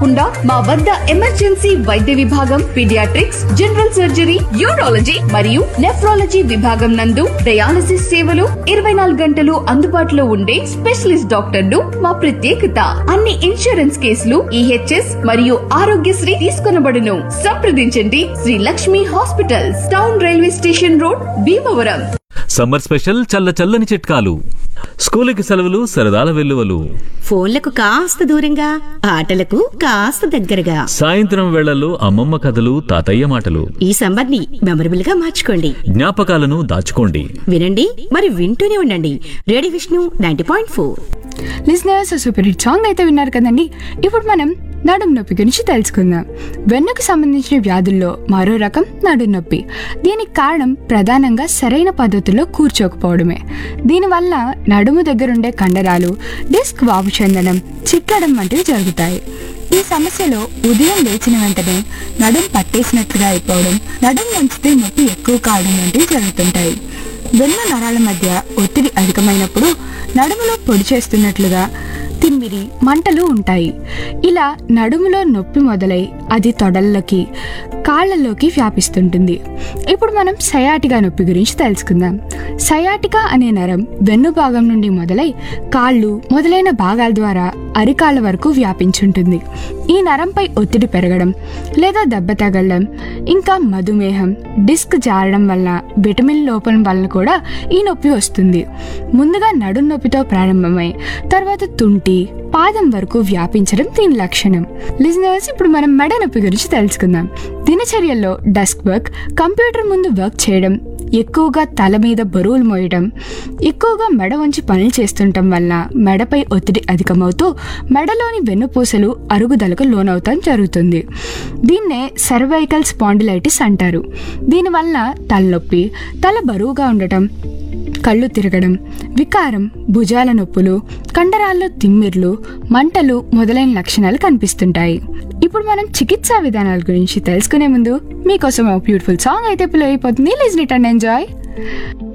కాకుండా మా వద్ద ఎమర్జెన్సీ వైద్య విభాగం పీడియాట్రిక్స్ జనరల్ సర్జరీ యూరాలజీ మరియు నెఫ్రాలజీ విభాగం నందు డయాలసిస్ సేవలు ఇరవై నాలుగు గంటలు అందుబాటులో ఉండే స్పెషలిస్ట్ డాక్టర్లు మా ప్రత్యేకత అన్ని ఇన్సూరెన్స్ కేసులు ఈహెచ్ఎస్ మరియు ఆరోగ్యశ్రీ తీసుకొనబడును సంప్రదించండి Sri Lakshmi hospitals town railway station road Bhimavaram summer special చల్ల చల్లని చిట్కాలు స్కూలుకి సెలవులు సరదాల వెల్లువలు ఫోన్లకు కాస్త దూరంగా ఆటలకు కాస్త దగ్గరగా సాయంత్రం వేళల్లో అమ్మమ్మ కథలు తాతయ్య మాటలు ఈ సమ్మర్ ని మెమరబుల్ గా మార్చుకోండి జ్ఞాపకాలను దాచుకోండి వినండి మరి వింటూనే ఉండండి radio Vishnu ninety point four listeners super hit song అయితే విన్నారు కదండి ఇప్పుడు మనం నడుం నొప్పి గురించి తెలుసుకుందాం వెన్నుకు సంబంధించిన వ్యాధుల్లో మరో రకం నడుం నొప్పి దీనికి కారణం ప్రధానంగా సరైన పద్ధతిలో కూర్చోకపోవడమే దీనివల్ల నడుము దగ్గరుండే కండరాలు డిస్క్ వాపు చెందడం చిట్లడం వంటివి జరుగుతాయి ఈ సమస్యలో ఉదయం లేచిన వెంటనే నడుం పట్టేసినట్లుగా అయిపోవడం నడుం వంచితే నొప్పి ఎక్కువ కావడం వంటివి జరుగుతుంటాయి వెన్న నరాల మధ్య ఒత్తిడి అధికమైనప్పుడు నడుములో పొడి చేస్తున్నట్లుగా తిమ్మిరి మంటలు ఉంటాయి ఇలా నడుములో నొప్పి మొదలై అది తొడల్లోకి కాళ్ళల్లోకి వ్యాపిస్తుంటుంది ఇప్పుడు మనం సయాటిగా నొప్పి గురించి తెలుసుకుందాం సయాటికా అనే నరం వెన్ను భాగం నుండి మొదలై కాళ్ళు మొదలైన భాగాల ద్వారా అరికాళ్ళ వరకు వ్యాపించుంటుంది ఈ నరంపై ఒత్తిడి పెరగడం లేదా దెబ్బ తగలడం ఇంకా మధుమేహం డిస్క్ జారడం వల్ల విటమిన్ లోపం వల్ల కూడా ఈ నొప్పి వస్తుంది ముందుగా నడుం నొప్పితో ప్రారంభమై తర్వాత తుంటి పాదం వరకు వ్యాపించడం దీని లక్షణం లిజనర్స్ ఇప్పుడు మనం మెడ నొప్పి గురించి తెలుసుకుందాం దినచర్యల్లో డెస్క్ వర్క్ కంప్యూటర్ ముందు వర్క్ చేయడం ఎక్కువగా తల మీద బరువులు మోయడం ఎక్కువగా మెడ వంచి పనులు చేస్తుండటం వల్ల మెడపై ఒత్తిడి అధికమవుతూ మెడలోని వెన్నుపూసలు అరుగుదలకు లోనవుతాం జరుగుతుంది దీన్నే సర్వైకల్ స్పాండిలైటిస్ అంటారు దీనివల్ల తలనొప్పి తల బరువుగా ఉండటం కళ్ళు తిరగడం వికారం భుజాల నొప్పులు కండరాల్లో తిమ్మిర్లు మంటలు మొదలైన లక్షణాలు కనిపిస్తుంటాయి ఇప్పుడు మనం చికిత్సా విధానాల గురించి తెలుసుకునే ముందు మీకోసం బ్యూటిఫుల్ సాంగ్ అయితే ప్లే అయిపోతుంది లిజన్ ఇట్ అండ్ ఎంజాయ్